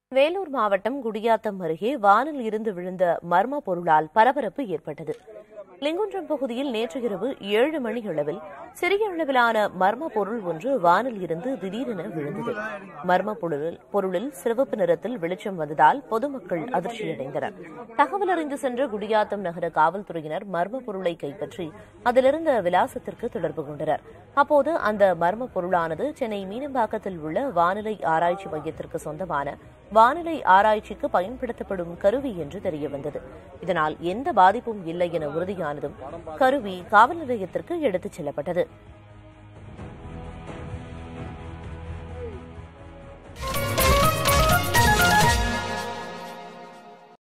வேலூர் மாவட்டம் குடியாத்தம் அருகே வானில் இருந்து விழுந்த மர்ம பொருளால் பரபரப்பு ஏற்பட்டது லிங்குன்றம் பகுதியில் நேற்று இரவு ஏழு மணி அளவில் சிறிய அளவிலான மர்ம பொருள் ஒன்று வானில் இருந்து திடீரென விழுந்தது மர்ம பொருளில் பொருளில் சிவப்பு நிறத்தில் வெளிச்சம் வந்ததால் பொதுமக்கள் அதிர்ச்சியடைந்தனர் தகவல் அறிந்து சென்ற குடியாத்தம் நகர காவல்துறையினர் மர்ம பொருளை கைப்பற்றி அதிலிருந்த விலாசத்திற்கு தொடர்பு கொண்டனர் அப்போது அந்த மர்ம பொருளானது சென்னை மீனம்பாக்கத்தில் உள்ள வானிலை ஆராய்ச்சி மையத்திற்கு சொந்தமான வானிலை ஆராய்ச்சிக்கு பயன்படுத்தப்படும் கருவி என்று தெரியவந்தது இதனால் எந்த பாதிப்பும் இல்லை என உறுதியானதும் கருவி காவல் நிலையத்திற்கு எடுத்துச் செல்லப்பட்டது